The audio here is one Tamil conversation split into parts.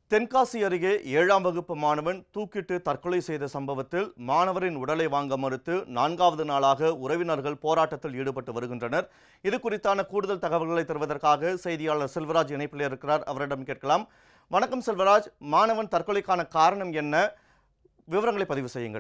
தென்காசி அருகே ஏழாம் வகுப்பு மாணவன் தூக்கிட்டு தற்கொலை செய்த சம்பவத்தில் மாணவரின் உடலை வாங்க மறுத்து நான்காவது நாளாக உறவினர்கள் போராட்டத்தில் ஈடுபட்டு வருகின்றனர் இது குறித்தான கூடுதல் தகவல்களை தருவதற்காக செய்தியாளர் செல்வராஜ் இணைப்பில் இருக்கிறார் அவரிடம் கேட்கலாம் வணக்கம் செல்வராஜ் மாணவன் தற்கொலைக்கான காரணம் என்ன விவரங்களை பதிவு செய்யுங்கள்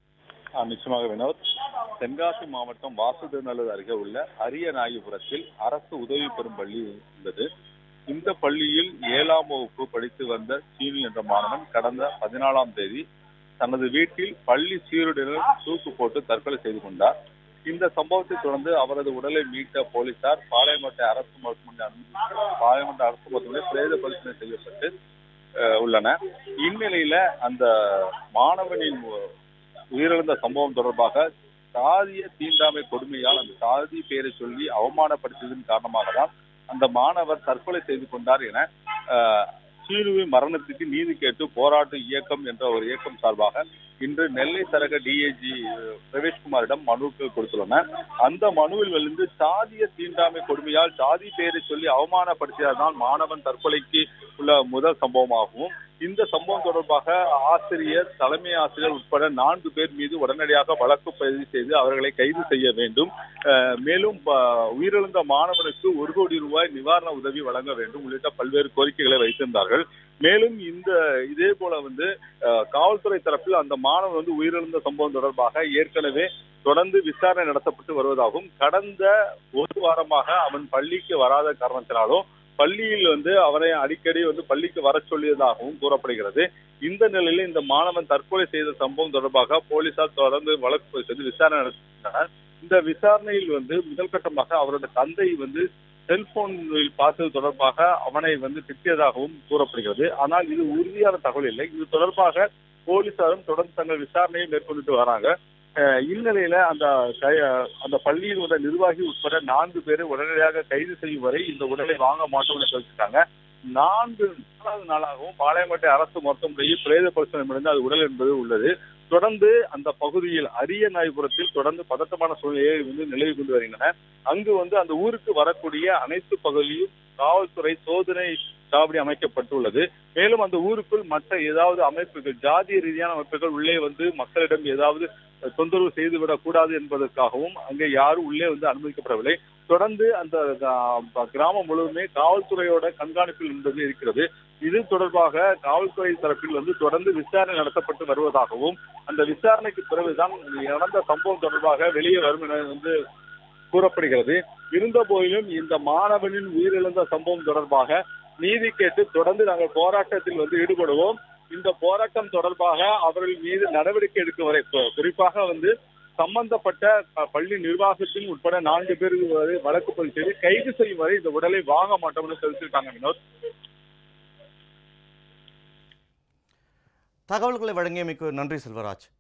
ஆ, நிச்சயமாக வினோத் தென்காசி மாவட்டம் வாசுதேவநல்லூர் அருகே உள்ள அரியநாயபுரத்தில் அரசு உதவி பெறும் பள்ளி உள்ளது இந்த பள்ளியில் ஏழாம் வகுப்பு படித்து வந்த சீனி என்ற மாணவன் கடந்த பதினாலாம் தேதி தனது வீட்டில் பள்ளி சீருடையுடன் தூக்கு போட்டு தற்கொலை செய்து கொண்டார் இந்த சம்பவத்தை தொடர்ந்து அவரது உடலை மீட்ட போலீசார் பாளையங்கோட்டை அரசு மருத்துவமனை அனுமதி பாளையங்கோட்டை அரசு மருத்துவமனை பிரேத பரிசோதனை செய்யப்பட்டு அஹ், உள்ளன இந்நிலையில அந்த மாணவனின் உயிரிழந்த சம்பவம் தொடர்பாக சாதிய தீண்டாமை கொடுமையால் அந்த சாதி பெயரை சொல்லி அவமானப்படுத்தியதன் காரணமாக தான் அந்த மாணவர் தற்கொலை செய்து கொண்டார் என அஹ், சீருவின் மரணத்துக்கு நீதி கேட்டு போராட்ட இயக்கம் என்ற ஒரு இயக்கம் சார்பாக இன்று நெல்லை சரக டிஏஜி பிரவேஷ்குமாரிடம் மனுக்கள் கொடுத்துள்ளனர் அந்த மனுவில் விழுந்து சாதிய தீண்டாமை கொடுமையால் சாதி பெயரை சொல்லி அவமானப்படுத்தியதுதான் மாணவன் தற்கொலைக்கு உள்ள முதல் சம்பவமாகவும் இந்த சம்பவம் தொடர்பாக ஆசிரியர் தலைமை ஆசிரியர் உட்பட நான்கு பேர் மீது உடனடியாக வழக்கு பதிவு செய்து அவர்களை கைது செய்ய வேண்டும் அஹ், மேலும் ப- உயிரிழந்த மாணவனுக்கு ஒரு கோடி ரூபாய் நிவாரண உதவி வழங்க வேண்டும் உள்ளிட்ட பல்வேறு கோரிக்கைகளை வைத்திருந்தார்கள் மேலும் இந்த இதே போல வந்து அஹ், காவல்துறை தரப்பில் அந்த மாணவன் வந்து உயிரிழந்த சம்பவம் தொடர்பாக ஏற்கனவே தொடர்ந்து விசாரணை நடத்தப்பட்டு வருவதாகவும் கடந்த ஒரு வாரமாக அவன் பள்ளிக்கு வராத காரணத்தினாலும் பள்ளியில் வந்து அவரை அடிக்கடி வந்து பள்ளிக்கு வர சொல்லியதாகவும் கூறப்படுகிறது இந்த நிலையில் இந்த மாணவன் தற்கொலை செய்த சம்பவம் தொடர்பாக போலீசார் தொடர்ந்து வழக்கு பதிவு செய்து விசாரணை நடத்தினர் இந்த விசாரணையில் வந்து முதல் கட்டமாக அவரது தந்தை வந்து செல்போனில் பார்த்தது தொடர்பாக அவனை வந்து திட்டியதாகவும் கூறப்படுகிறது ஆனால் இது உறுதியான தகவல் இல்லை இது தொடர்பாக போலீசாரும் தொடர்ந்து தங்கள் விசாரணையை மேற்கொண்டுட்டு வராங்க அஹ் இந்நிலையில அந்த கை- அந்த பள்ளியில் உள்ள நிர்வாகி உட்பட நான்கு பேரை உடனடியாக கைது செய்யும் வரை இந்த உடலை வாங்க மாட்டோம்னு சொல்லிட்டாங்க நான்கு நாலாவது நாளாகவும் பாளையங்கோட்டை அரசு மருத்துவமனையில் பிரேத பரிசோதனை முடிந்து அது உடல் என்பது உள்ளது தொடர்ந்து அந்த பகுதியில் அரிய நாய்புரத்தில் தொடர்ந்து பதட்டமான சூழ்நிலையை வந்து நிலவி கொண்டு வருகின்றன அங்கு வந்து அந்த ஊருக்கு வரக்கூடிய அனைத்து பகுதியும் காவல்துறை சோதனை சாவடி அமைக்கப்பட்டுள்ளது மேலும் அந்த ஊருக்குள் மற்ற ஏதாவது அமைப்புகள் ஜாதிய ரீதியான அமைப்புகள் உள்ளே வந்து மக்களிடம் ஏதாவது தொந்தரவு செய்துவிடக் கூடாது என்பதற்காகவும் அங்கே யாரும் உள்ளே வந்து அனுமதிக்கப்படவில்லை தொடர்ந்து அந்த ஆ, கிராமம் முழுவதுமே காவல்துறையோட கண்காணிப்பில் என்பது இருக்கிறது இது தொடர்பாக காவல்துறை தரப்பில் வந்து தொடர்ந்து விசாரணை நடத்தப்பட்டு வருவதாகவும் அந்த விசாரணைக்கு பிறகுதான் நடந்த சம்பவம் தொடர்பாக வெளியே வரும் என வந்து கூறப்படுகிறது இருந்த போதிலும் இந்த மாணவனின் உயிரிழந்த சம்பவம் தொடர்பாக நீதி கேட்டு தொடர்ந்து நாங்கள் போராட்டத்தில் வந்து ஈடுபடுவோம் இந்த போராட்டம் தொடர்பாக அவர்கள் மீது நடவடிக்கை எடுக்கும் வரை கு- குறிப்பாக வந்து சம்பந்தப்பட்ட அ, பள்ளி நிர்வாகத்தின் உட்பட நான்கு பேர் வரை வழக்கு பதிவு செய்து கைது செய்யும் வரை இந்த உடலை வாங்க மாட்டோம்னு தெரிவிச்சிருக்காங்க வினோத் தகவல்களை வழங்கியமைக்கு நன்றி செல்வராஜ்